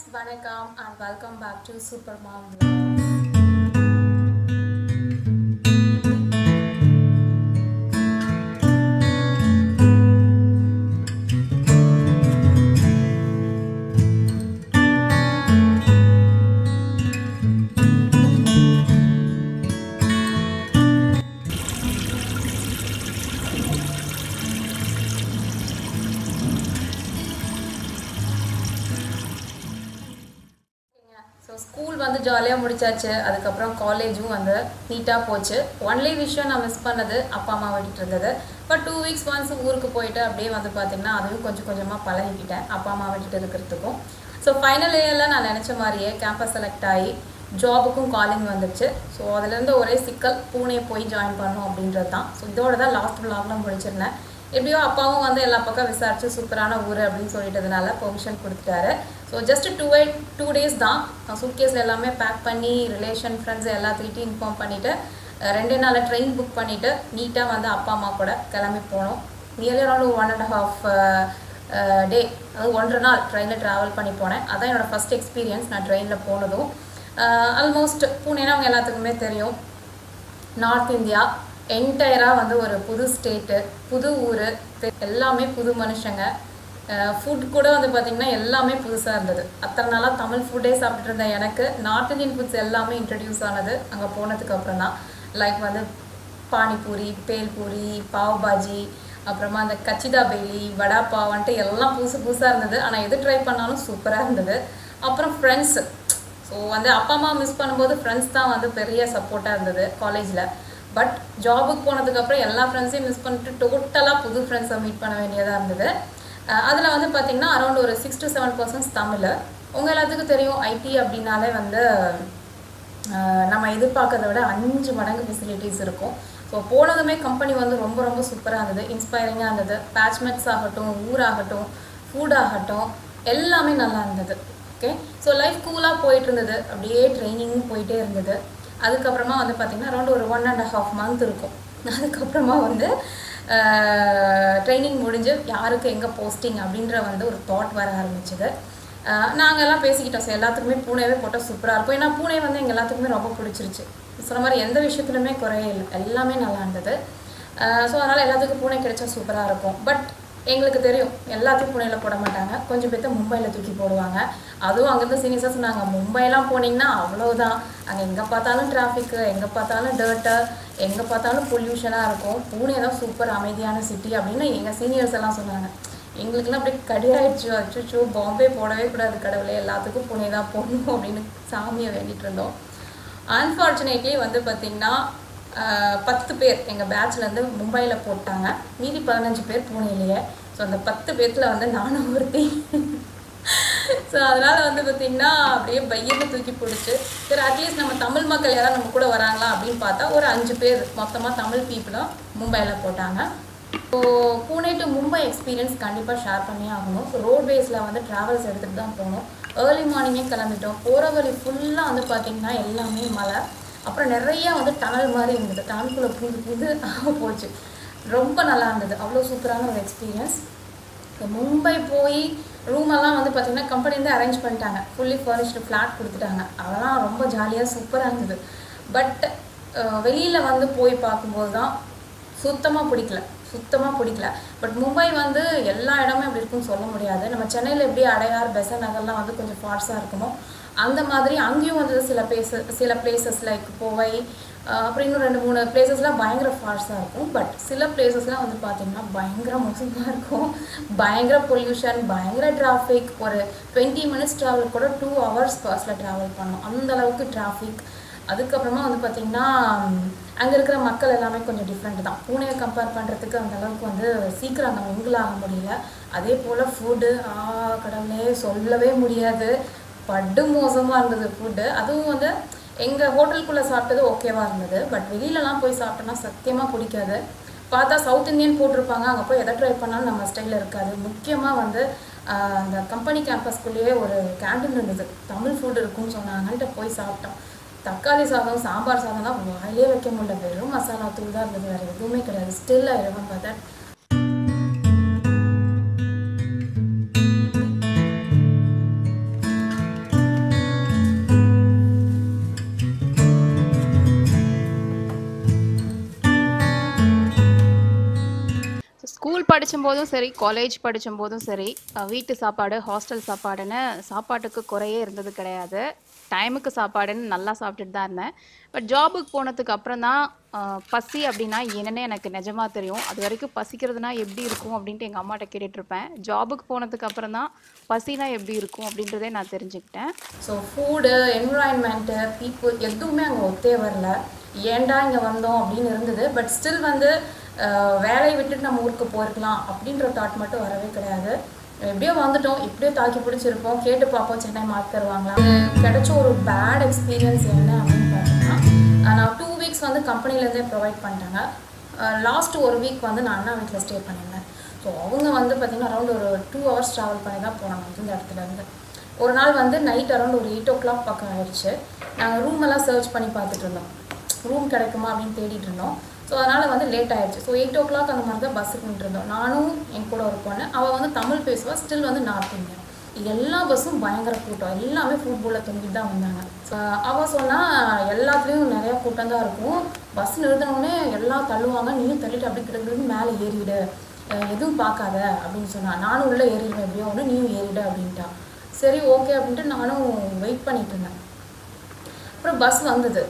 வணக்கம் and welcome back to super mom so school வந்து ஜாலியாக முடிச்சாச்சு அதுக்கப்புறம் காலேஜும் வந்து நீட்டாக போச்சு ஒன்லி விஷயம் நான் மிஸ் பண்ணது அப்பா அம்மா விட்டுட்டு இருந்தது பட் டூ வீக்ஸ் ஒன்ஸ் ஊருக்கு போயிட்டு அப்படியே வந்து பார்த்திங்கன்னா அதுவும் கொஞ்சம் கொஞ்சமாக பழகிக்கிட்டேன் அப்பா அம்மா விட்டுட்டு இருக்கிறதுக்கும் ஸோ ஃபைனல் இயரில் நான் நினச்ச மாதிரியே கேம்பஸ் செலக்ட் ஆகி ஜாபுக்கும் காலிங் வந்துச்சு ஸோ அதுலேருந்து ஒரே சிக்கல் பூனே போய் ஜாயின் பண்ணணும் அப்படின்றது தான் ஸோ இதோட தான் லாஸ்ட் vlogல முடிச்சிருந்தேன் எப்படியோ அப்பாவும் வந்து எல்லா பக்கம் விசாரிச்சு சூப்பரான ஊர் அப்படின்னு சொல்லிட்டதுனால பெர்மிஷன் கொடுத்துட்டாரு so just two way two days தான் சூட்கேஸில் எல்லாமே பேக் பண்ணி ரிலேஷன் ஃப்ரெண்ட்ஸ் எல்லாத்துக்கிட்டையும் இன்ஃபார்ம் பண்ணிவிட்டு ரெண்டே நாளில் ட்ரெயின் புக் பண்ணிவிட்டு நீட்டாக வந்து அப்பா அம்மா கூட கிளம்பி போனோம் nearly around one and half day அதாவது ஒன்றரை நாள் ட்ரெயினில் ட்ராவல் பண்ணி போனேன் அதான் என்னோடய ஃபஸ்ட் எக்ஸ்பீரியன்ஸ் நான் ட்ரெயினில் போனதும் ஆல்மோஸ்ட் பூனேனா அவங்க எல்லாத்துக்குமே தெரியும் நார்த் இந்தியா என்டையராக வந்து ஒரு புது ஸ்டேட்டு புது ஊர் எல்லாமே புது மனுஷங்க ஃபுட் கூட வந்து பார்த்திங்கன்னா எல்லாமே புதுசாக இருந்தது அத்தனை நாளாக தமிழ் ஃபுட்டே சாப்பிட்டுட்டு இருந்த எனக்கு நார்த் இந்தியன் ஃபுட்ஸ் எல்லாமே இன்ட்ரடியூஸ் ஆனது அங்கே போனதுக்கு அப்புறம் தான் லைக் வந்து பானிபூரி பேல்பூரி பாவ் பாஜி அப்புறமா அந்த கச்சிதா பேலி வடா பாவன்ட்டு எல்லாம் புதுசு புதுசாக இருந்தது ஆனால் எது ட்ரை பண்ணாலும் சூப்பராக இருந்தது அப்புறம் ஃப்ரெண்ட்ஸு ஸோ வந்து அப்பா அம்மா மிஸ் பண்ணும்போது ஃப்ரெண்ட்ஸ் தான் வந்து பெரிய சப்போர்ட்டாக இருந்தது காலேஜில் பட் ஜாபுக்கு போனதுக்கப்புறம் எல்லா ஃப்ரெண்ட்ஸையும் மிஸ் பண்ணிட்டு டோட்டலாக புது ஃப்ரெண்ட்ஸை மீட் பண்ண வேண்டியதாக இருந்தது அதில் வந்து பார்த்திங்கன்னா அரௌண்ட் ஒரு six to seven persons Tamil உங்கள் எல்லாத்துக்கும் தெரியும் ஐடி அப்படின்னாலே வந்து அஹ், நம்ம எதிர்பார்க்கறத விட அஞ்சு மடங்கு ஃபெசிலிட்டிஸ் இருக்கும் ஸோ போனதுமே கம்பெனி வந்து ரொம்ப ரொம்ப சூப்பராக இருந்தது இன்ஸ்பைரிங்காக இருந்தது பேட்ச்மெட்ஸ் ஆகட்டும் ஊராகட்டும் ஃபுட் ஆகட்டும் எல்லாமே நல்லா இருந்தது ஓகே ஸோ லைஃப் கூலாக போயிட்டு இருந்தது அப்படியே ட்ரைனிங்கும் போயிட்டே இருந்தது அதுக்கப்புறமா வந்து பார்த்திங்கன்னா அரௌண்ட் ஒரு ஒன் அண்ட் ஹாஃப் மந்த் இருக்கும் அதுக்கப்புறமா வந்து ட்ரைனிங் முடிஞ்சு யாருக்கு எங்கே போஸ்டிங் அப்படின்ற வந்து ஒரு தாட் வர ஆரம்பிச்சது நாங்கள் எல்லாம் பேசிக்கிட்டோம் ஸோ எல்லாத்துக்குமே பூனேவே போட்டால் சூப்பராக இருக்கும் ஏன்னா பூனே வந்து எங்கள் எல்லாத்துக்குமே ரொம்ப பிடிச்சிருச்சு சொன்ன மாதிரி எந்த விஷயத்துலையுமே குறையே இல்லை எல்லாமே நல்லா இருந்தது ஸோ அதனால் எல்லாத்துக்கும் பூனே கிடைச்சா சூப்பராக இருக்கும் பட் எங்களுக்கு தெரியும் எல்லாத்தையும் புனேயில் போட மாட்டாங்க கொஞ்சம் பேர்த்த மும்பையில் தூக்கி போடுவாங்க அதுவும் அங்கேருந்து சீனியர்ஸாக சொன்னாங்க மும்பைலாம் போனீங்கன்னா அவ்வளோதான் அங்கே எங்கே பார்த்தாலும் டிராஃபிக்கு எங்கே பார்த்தாலும் டர்ட்டு எங்கே பார்த்தாலும் பொல்யூஷனாக இருக்கும் பூனே தான் சூப்பர் அமைதியான சிட்டி அப்படின்னு எங்கள் சீனியர்ஸ் எல்லாம் சொன்னாங்க எங்களுக்குலாம் அப்படியே கடியாயிடுச்சு அச்சுச்சோ பாம்பே போடவே கூடாது கடவுளே எல்லாத்துக்கும் புனே தான் போடணும் அப்படின்னு சாமியை வேண்டிட்டு இருந்தோம் அன்ஃபார்ச்சுனேட்லி வந்து பார்த்திங்கன்னா ஆஹ், பத்து பேர் எங்கள் பேட்ச்லேருந்து மும்பையில் போட்டாங்க மீதி பதினஞ்சு பேர் பூனேலேயே ஸோ அந்த பத்து பேர்த்தில் வந்து நானும் ஒருத்தி ஸோ அதனால் வந்து பார்த்திங்கன்னா அப்படியே பையனை தூக்கி பிடிச்சி சரி அட்லீஸ்ட் நம்ம தமிழ் மக்கள் யாராவது நம்ம கூட வராங்களா அப்படின்னு பார்த்தா ஒரு அஞ்சு பேர் மொத்தமாக தமிழ் பீப்புளும் மும்பையில் போட்டாங்க so Pune to Mumbai experience கண்டிப்பாக ஷேர் பண்ணி ஆகணும் ரோட்வேஸில் வந்து ட்ராவல்ஸ் எடுத்துகிட்டு தான் போகணும் ஏர்லி மார்னிங்கே கிளம்பிட்டோம் போகிற வழி ஃபுல்லாக வந்து பார்த்திங்கன்னா எல்லாமே மலை அப்புறம் நிறைய வந்து டனல் மாதிரி இருந்தது டனல்குள்ளே புது புது போச்சு ரொம்ப நல்லா இருந்தது அவ்வளோ சூப்பரான ஒரு எக்ஸ்பீரியன்ஸ் மும்பை போய் ரூம் எல்லாம் வந்து பார்த்திங்கன்னா கம்பெனிலேருந்து அரேஞ்ச் பண்ணிட்டாங்க ஃபுல்லி ஃபர்னிஷ்டு ஃப்ளாட் கொடுத்துட்டாங்க அதெல்லாம் ரொம்ப ஜாலியாக சூப்பராக இருந்தது பட் வெளியில் வந்து போய் பார்க்கும்போது தான் சுத்தமாக பிடிக்கல சுத்தமாக பிடிக்கல பட் மும்பை வந்து எல்லா இடமே அப்படி இருக்குன்னு சொல்ல முடியாது நம்ம சென்னையில் எப்படி அடையார் பெசன் நகர்லாம் வந்து கொஞ்சம் ஃபார்ஸாக இருக்குமோ அந்த மாதிரி அங்கேயும் வந்து சில பிளேஸ் சில பிளேசஸ் லைக் போவை அஹ் அப்புறம் இன்னும் ரெண்டு மூணு பிளேசஸ்லாம் பயங்கர ஃபார்ஸாக இருக்கும் பட் சில பிளேசஸ்லாம் வந்து பார்த்திங்கன்னா பயங்கர மோசமாக இருக்கும் பயங்கர பொல்யூஷன் பயங்கர டிராஃபிக் ஒரு டுவெண்ட்டி மினிட்ஸ் ட்ராவல் கூட டூ ஹவர்ஸ் பர்ஸில் ட்ராவல் பண்ணோம் அந்த அளவுக்கு டிராஃபிக் அதுக்கப்புறமா வந்து பார்த்திங்கன்னா அங்கே இருக்கிற மக்கள் எல்லாமே கொஞ்சம் டிஃப்ரெண்ட் தான் பூனேவை கம்பேர் பண்ணுறதுக்கு அந்த அளவுக்கு வந்து சீக்கிரம் அங்கே மிங்கிள் ஆக முடியல அதே போல் ஃபுட்டு ஆ கடவுளே சொல்லவே முடியாது படு மோசமாக இருந்தது ஃபுட்டு அதுவும் வந்து எங்கள் ஹோட்டலுக்குள்ளே சாப்பிட்டது ஓகேவாக இருந்தது பட் வெளியிலலாம் போய் சாப்பிட்டோன்னா சத்தியமாக பிடிக்காது பார்த்தா சவுத் இந்தியன் போட்டிருப்பாங்க அங்கே போய் எதை ட்ரை பண்ணாலும் நம்ம ஸ்டைலில் இருக்காது முக்கியமாக வந்து ஆஹ், அந்த கம்பெனி கேம்பஸ்குள்ளேயே ஒரு கேண்டீன் இருந்தது தமிழ் ஃபுட் இருக்குன்னு சொன்னாங்கன்ட்டு போய் சாப்பிட்டோம் தக்காளி சாதம் சாம்பார் சாதம் தான் வாயிலே வைக்க முடியல வெறும் மசாலா தூள் தான் இருந்தது வேறு எதுவுமே கிடையாது ஸ்டில் ஐ ரிமெம்பர் தட் படிக்கும்போதும் சரி காலேஜ் படிக்கும்போதும் சரி அஹ் வீட்டு சாப்பாடு ஹாஸ்டல் சாப்பாடுன்னு சாப்பாட்டுக்கு குறையே இருந்தது கிடையாது டைமுக்கு சாப்பாடுன்னு நல்லா சாப்பிட்டுட்டு தான் இருந்தேன் பட் ஜாபுக்கு போனதுக்கு அப்புறம் தான் அஹ், பசி அப்படின்னா என்னன்னு எனக்கு நிஜமா தெரியும் அது வரைக்கும் பசிக்கிறதுனா எப்படி இருக்கும் அப்படின்ட்டு எங்கள் அம்மாட்ட கேட்டுட்டு இருப்பேன் ஜாபுக்கு போனதுக்கு அப்புறம் தான் பசினா எப்படி இருக்கும் அப்படின்றதே நான் தெரிஞ்சுக்கிட்டேன் ஸோ ஃபுட்டு என்விரான்மெண்ட்டு பீப்புள் எதுவுமே அங்கே ஒத்தே வரல ஏன்டா இங்கே வந்தோம் அப்படின்னு இருந்தது பட் ஸ்டில் வந்து அஹ், வேலையை விட்டுட்டு நம்ம ஊருக்கு போயிருக்கலாம் அப்படின்ற தாட் மட்டும் வரவே கிடையாது எப்படியோ வந்துட்டோம் எப்படியோ தாக்கி பிடிச்சிருப்போம் கேட்டு பார்ப்போம் சென்னை மாற்றி தருவாங்களா இது கிடைச்ச ஒரு பேட் எக்ஸ்பீரியன்ஸ் என்ன அப்படின்னு பார்த்தீங்கன்னா அஹ், நான் டூ வீக்ஸ் வந்து கம்பெனிலேருந்தே ப்ரொவைட் பண்ணிட்டாங்க லாஸ்ட் ஒரு வீக் வந்து நான் அண்ணா வீட்டில் ஸ்டே பண்ணியிருந்தேன் ஸோ அவங்க வந்து பார்த்திங்கன்னா அரௌண்ட் ஒரு டூ ஹவர்ஸ் ட்ராவல் பண்ணி தான் போனாங்க இந்த இடத்துல இருந்து ஒரு நாள் வந்து நைட் அரௌண்ட் ஒரு எயிட் ஓ கிளாக் பக்கம் ஆயிடுச்சு நாங்கள் ரூம் எல்லாம் சர்ச் பண்ணி பார்த்துட்டு இருந்தோம் ரூம் கிடைக்குமா அப்படின்னு தேடிட்டு இருந்தோம் ஸோ அதனால் வந்து லேட் ஆயிடுச்சு ஸோ எயிட் ஓ கிளாக் அந்த மாதிரி தான் பஸ்ஸுக்கு நின்று இருந்தோம் நானும் என் கூட ஒரு பொண்ணு அவள் வந்து தமிழ் பேசுவா ஸ்டில் வந்து நார்த் இந்தியன் எல்லா பஸ்ஸும் பயங்கர கூட்டம் எல்லாமே ஃபுட்போலில் தொங்கிட்டு தான் வந்தாங்க ஸோ அவள் சொன்னால் எல்லாத்துலேயும் நிறையா கூட்டம் தான் இருக்கும் பஸ் நிறுத்தினோடனே எல்லாம் தள்ளுவாங்க நீயும் தள்ளிட்டு அப்படி கிடக்குன்னு மேலே ஏறிடு அஹ் எதுவும் பார்க்காத அப்படின்னு சொன்னா நானும் உள்ளே ஏறிடுவேன் எப்படியோ ஒன்று நீயும் ஏறிடு அப்படின்ட்டா சரி ஓகே அப்படின்ட்டு நானும் வெயிட் பண்ணிட்டு இருந்தேன் அப்புறம் பஸ் வந்தது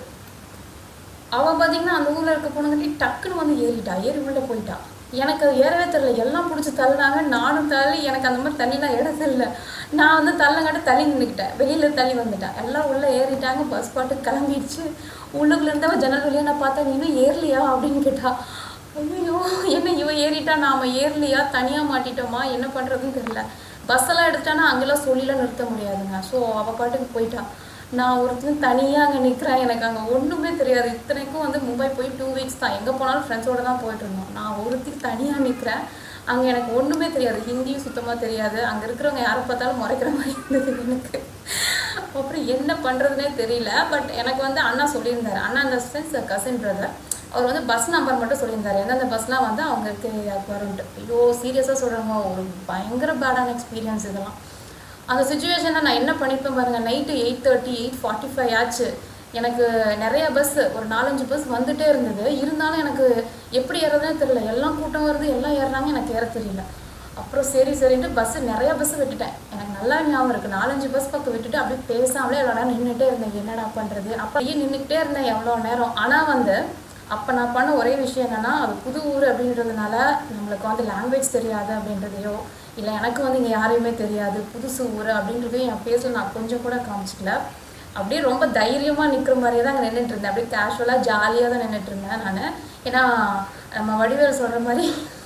அவள் பார்த்தீங்கன்னா அந்த ஊரில் இருக்க பொண்ணுங்கட்டி டக்குன்னு வந்து ஏறிட்டா ஏறி உள்ள போயிட்டா எனக்கு அது ஏறவே தெரியல எல்லாம் பிடிச்சி தள்ளினாங்க நானும் தள்ளி எனக்கு அந்த மாதிரி தண்ணிலாம் இடம் தெரியல நான் வந்து தள்ளங்காட்ட தள்ளி நின்றுக்கிட்டேன் வெளியில் தள்ளி வந்துட்டேன் எல்லாம் உள்ளே ஏறிட்டாங்க பஸ் பாட்டு கிளம்பிடுச்சு உள்ளுக்குள்ள இருந்தவ ஜன்னல் வழியாக நான் பார்த்தேன் நீ இன்னும் ஏறலையா அப்படின்னு கேட்டா ஐயோ என்ன இவ ஏறிட்டா நாம ஏறலையா தனியாக மாட்டிட்டோமா என்ன பண்ணுறதுன்னு தெரியல பஸ் எல்லாம் எடுத்துட்டானா அங்கெல்லாம் சொல்லிலாம் நிறுத்த முடியாதுங்க ஸோ அவள் பாட்டுக்கு போயிட்டா நான் ஒருத்தன் தனியாக அங்கே நிற்கிறேன் எனக்கு அங்கே ஒன்றுமே தெரியாது இத்தனைக்கும் வந்து மும்பை போய் டூ வீக்ஸ் தான் எங்கே போனாலும் ஃப்ரெண்ட்ஸோட தான் போயிட்டு இருந்தோம் நான் ஒருத்தி தனியாக நிற்கிறேன் அங்கே எனக்கு ஒன்றுமே தெரியாது ஹிந்தியும் சுத்தமாக தெரியாது அங்கே இருக்கிறவங்க யாரை பார்த்தாலும் முறைக்கிற மாதிரி இருந்தது எனக்கு அப்புறம் என்ன பண்ணுறதுனே தெரியல பட் எனக்கு வந்து அண்ணா சொல்லியிருந்தாரு அண்ணா அந்த சென்ஸ் கசின் பிரதர் அவர் வந்து பஸ் நம்பர் மட்டும் சொல்லியிருந்தாரு எந்தெந்த பஸ்லாம் வந்து அவங்க இருக்க ஏரியாவுக்கு வரும்ட்டு ஐயோ சீரியஸாக சொல்கிறாங்க ஒரு பயங்கர பேடான எக்ஸ்பீரியன்ஸ் இதெல்லாம் அந்த சுச்சுவேஷனில் நான் என்ன பண்ணிப்பேன் பாருங்கள் night eight thirty eight forty five ஆச்சு எனக்கு நிறைய பஸ் ஒரு நாலஞ்சு பஸ் வந்துட்டே இருந்தது இருந்தாலும் எனக்கு எப்படி ஏறதுனே தெரியல எல்லாம் கூட்டம் வருது எல்லாம் ஏறுறாங்க எனக்கு ஏற தெரியல அப்புறம் சரி சரின்ட்டு பஸ்ஸு நிறைய பஸ் விட்டுட்டேன் எனக்கு நல்லா ஞாபகம் இருக்குது நாலஞ்சு பஸ் பக்கம் விட்டுட்டு அப்படியே பேசாமலே எவ்வளோ நேரம் நின்றுட்டே இருந்தேன் என்னடா பண்ணுறது அப்படியே நின்றுக்கிட்டே இருந்தேன் எவ்வளோ நேரம் ஆனால் வந்து அப்போ நான் பண்ண ஒரே விஷயம் என்னென்னா அது புது ஊர் அப்படின்றதுனால நம்மளுக்கு வந்து லாங்குவேஜ் தெரியாது அப்படின்றதையோ இல்லை எனக்கு வந்து இங்கே யாரையுமே தெரியாது புதுசு ஊர் அப்படின்றதையும் என் ஃபேஸில் நான் கொஞ்சம் கூட காமிச்சிக்கல அப்படியே ரொம்ப தைரியமாக நிற்கிற மாதிரியே தான் அங்கே நின்றுட்டு இருந்தேன் அப்படியே கேஷுவலாக ஜாலியாக தான் நின்றுட்டு இருந்தேன் நான் ஏன்னா நம்ம வடிவேல் சொல்கிற மாதிரி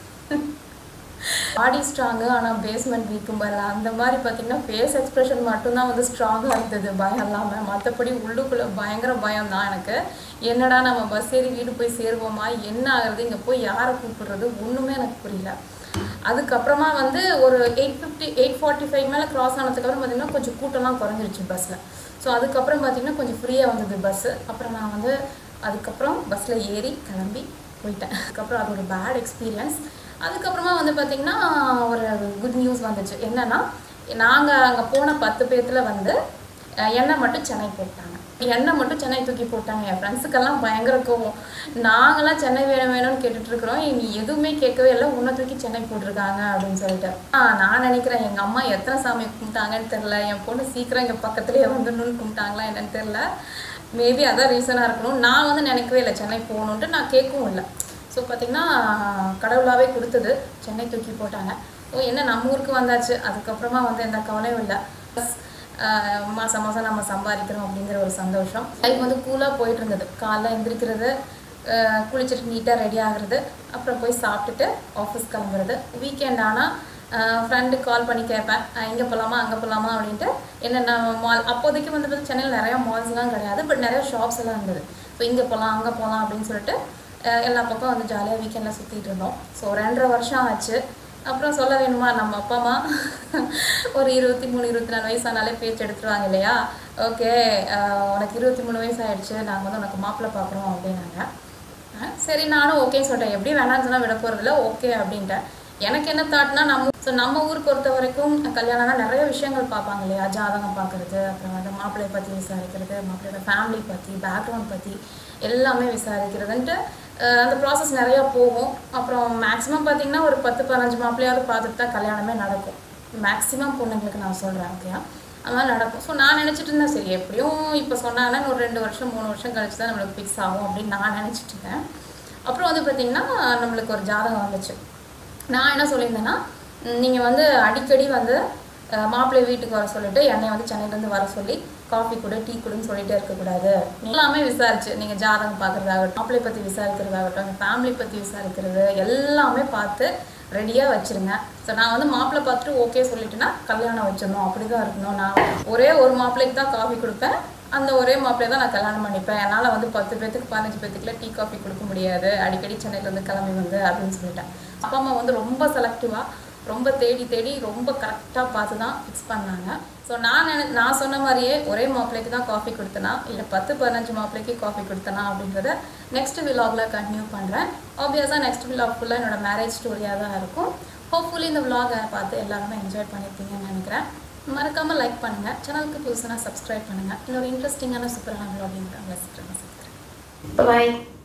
பாடி ஸ்ட்ராங்கு ஆனால் பேஸ்மெண்ட் வீக்கும் பாரு அந்த மாதிரி பார்த்தீங்கன்னா ஃபேஸ் எக்ஸ்பிரஷன் மட்டும்தான் வந்து ஸ்ட்ராங்காக இருந்தது பயம் இல்லாமல் மற்றபடி உள்ளுக்குள்ளே பயங்கர பயம் தான் எனக்கு என்னடா நம்ம பஸ் ஏறி வீடு போய் சேருவோமா என்ன ஆகுறது இங்கே போய் யாரை கூப்பிடுறது ஒன்றுமே எனக்கு புரியல அதுக்கப்புறமா வந்து ஒரு eight fifty eight forty five மேலே கிராஸ் ஆனதுக்கப்புறம் பார்த்தீங்கன்னா கொஞ்சம் கூட்டம்லாம் குறைஞ்சிருச்சு பஸ்ஸில் ஸோ அதுக்கப்புறம் பார்த்தீங்கன்னா கொஞ்சம் ஃப்ரீயாக வந்தது பஸ்ஸு அப்புறம் நான் வந்து அதுக்கப்புறம் பஸ்ஸில் ஏறி கிளம்பி போயிட்டேன் அதுக்கப்புறம் அது ஒரு பேட் எக்ஸ்பீரியன்ஸ் அதுக்கப்புறமா வந்து பார்த்திங்கன்னா ஒரு குட் நியூஸ் வந்துச்சு என்னன்னா நாங்கள் அங்கே போன பத்து பேர்த்தில் வந்து அஹ், என்னை மட்டும் சென்னை போட்டாங்க என்னை மட்டும் சென்னை தூக்கி போட்டாங்க என் ஃப்ரெண்ட்ஸுக்கெல்லாம் பயங்கர கோவம் நாங்களாம் சென்னை வேணும் வேணும்னு கேட்டுட்டு இருக்கிறோம் நீ எதுவுமே கேட்கவே இல்லை உன்னை தூக்கி சென்னை போட்டிருக்காங்க அப்படின்னு சொல்லிட்டு ஆ நான் நினைக்கிறேன் எங்கள் அம்மா எத்தனை சாமி கும்பிட்டாங்கன்னு தெரில என் பொண்ணு சீக்கிரம் எங்கள் பக்கத்துலேயே வந்துடணும்னு கும்பிட்டாங்களா என்னன்னு தெரில மேபி அதான் ரீசனாக இருக்கணும் நான் வந்து நினைக்கவே இல்லை சென்னை போகணுன்ட்டு நான் கேட்கவும் இல்லை ஸோ பார்த்திங்கன்னா கடவுளாகவே கொடுத்தது சென்னை தூக்கி போட்டாங்க ஸோ என்ன நம்ம ஊருக்கு வந்தாச்சு அதுக்கப்புறமா வந்து எந்த கவலையும் இல்லை மாதம் மாதம் நம்ம சம்பாதிக்கிறோம் அப்படிங்கிற ஒரு சந்தோஷம் லைஃப் வந்து கூலாக போயிட்டு இருந்தது காலைல எந்திரிக்கிறது அஹ் குளிச்சுட்டு நீட்டாக ரெடி ஆகுறது அப்புறம் போய் சாப்பிட்டுட்டு ஆஃபீஸ் கிளம்புறது வீக்கெண்ட் ஆனால் ஃப்ரெண்டு கால் பண்ணி கேட்பேன் இங்கே போகலாமா அங்கே போகலாமா அப்படின்ட்டு என்னென்ன மால் அப்போதைக்கு வந்து பார்த்தா சென்னையில் நிறையா மால்ஸ்லாம் கிடையாது பட் நிறையா ஷாப்ஸ் எல்லாம் இருந்தது ஸோ இங்கே போகலாம் அங்கே போகலாம் அப்படின்னு சொல்லிட்டு அஹ் எல்லா பக்கம் வந்து ஜாலியாக வீக்கெண்டில் சுற்றிட்டு இருந்தோம் ஸோ ரெண்டரை வருஷம் ஆச்சு அப்புறம் சொல்ல வேணுமா நம்ம அப்பா அம்மா ஒரு இருபத்தி மூணு இருபத்தி நாலு வயசானாலே பேச்சு எடுத்துருவாங்க இல்லையா ஓகே உனக்கு இருபத்தி மூணு வயசு ஆயிடுச்சு நாங்கள் வந்து உனக்கு மாப்பிள்ளை பார்க்குறோம் அப்படின்னாங்க ஆ, சரி நானும் ஓகேன்னு சொல்லிட்டேன் எப்படி வேணாம்னு சொன்னால் விட போகிறதில்ல ஓகே அப்படின்ட்டேன் எனக்கு என்ன தாட்னா நம்ம ஸோ நம்ம ஊர் பொறுத்த வரைக்கும் கல்யாணம்னா நிறைய விஷயங்கள் பார்ப்பாங்க இல்லையா ஜாதகம் பார்க்குறது அப்புறம் வந்து மாப்பிள்ளையை பற்றி விசாரிக்கிறது மாப்பிள்ளையோட ஃபேமிலி பற்றி பேக்ரவுண்ட் பற்றி எல்லாமே விசாரிக்கிறதுன்ட்டு அஹ் அந்த ப்ராசஸ் நிறையா போகும் அப்புறம் மேக்ஸிமம் பார்த்தீங்கன்னா ஒரு பத்து பதினஞ்சு மாப்பிள்ளையாவது பார்த்துட்டு தான் கல்யாணமே நடக்கும் மேக்ஸிமம் பொண்ணுங்களுக்கு நான் சொல்கிறேன் ஓகேயா அதெல்லாம் நடக்கும் ஸோ நான் நினச்சிட்டு இருந்தேன் சரி எப்படியும் இப்போ சொன்னாங்கன்னா இன்னும் ஒரு ரெண்டு வருஷம் மூணு வருஷம் கழிச்சு தான் நம்மளுக்கு ஃபிக்ஸ் ஆகும் அப்படின்னு நான் நினச்சிட்டு இருந்தேன் அப்புறம் வந்து பார்த்திங்கன்னா நம்மளுக்கு ஒரு ஜாதகம் வந்துச்சு நான் என்ன சொல்லியிருந்தேன்னா நீங்கள் வந்து அடிக்கடி வந்து அஹ், மாப்பிள்ளை வீட்டுக்கு வர சொல்லிட்டு என்னை வந்து சென்னையிலேருந்து வர சொல்லி காஃபி கொடு டீ கொடுன்னு சொல்லிட்டே இருக்கக்கூடாது எல்லாமே விசாரிச்சு நீங்கள் ஜாதகம் பார்க்குறதாகட்டும் மாப்பிள்ளை பற்றி விசாரிக்கிறதாகட்டும் எங்கள் ஃபேமிலி பற்றி விசாரிக்கிறது எல்லாமே பார்த்து ரெடியாக வச்சிருங்க ஸோ நான் வந்து மாப்பிள்ளை பார்த்துட்டு ஓகே சொல்லிட்டேன்னா கல்யாணம் வச்சிடணும் அப்படி தான் இருக்கணும் நான் ஒரே ஒரு மாப்பிள்ளைக்கு தான் காஃபி கொடுப்பேன் அந்த ஒரே மாப்பிள்ளையை தான் நான் கல்யாணம் பண்ணிப்பேன் என்னால் வந்து பத்து பேத்துக்கு பதினஞ்சு பேத்துக்குலாம் டீ காஃபி கொடுக்க முடியாது அடிக்கடி சென்னையிலேருந்து கிளம்பி வந்து அப்படின்னு சொல்லிட்டேன் அப்பா அம்மா வந்து ரொம்ப செலக்டிவாக ரொம்ப தேடி தேடி ரொம்ப கரெக்டாக பார்த்து தான் ஃபிக்ஸ் பண்ணாங்க ஸோ நான் நினை நான் சொன்ன மாதிரியே ஒரே மாப்பிள்ளைக்கு தான் காஃபி கொடுத்தனா இல்லை பத்து பதினஞ்சு மாப்பிள்ளைக்கு காஃபி கொடுத்தனா அப்படின்றத நெக்ஸ்ட் விலாகில் கண்டினியூ பண்ணுறேன் ஆப்வியஸாக நெக்ஸ்ட் விலாக் ஃபுல்லாக என்னோட மேரேஜ் ஸ்டோரியாக தான் இருக்கும் ஹோப்ஃபுல்லி இந்த விலாகை பார்த்து எல்லாருமே என்ஜாய் பண்ணியிருப்பீங்கன்னு நினைக்கிறேன் மறக்காமல் லைக் பண்ணுங்கள் சேனலுக்கு புதுசுனா சப்ஸ்கிரைப் பண்ணுங்கள் இன்னொரு இன்ட்ரெஸ்டிங்கான சூப்பரான விலாகிங் உங்களை சீக்கிரமாக சந்திக்கிறேன் பாய்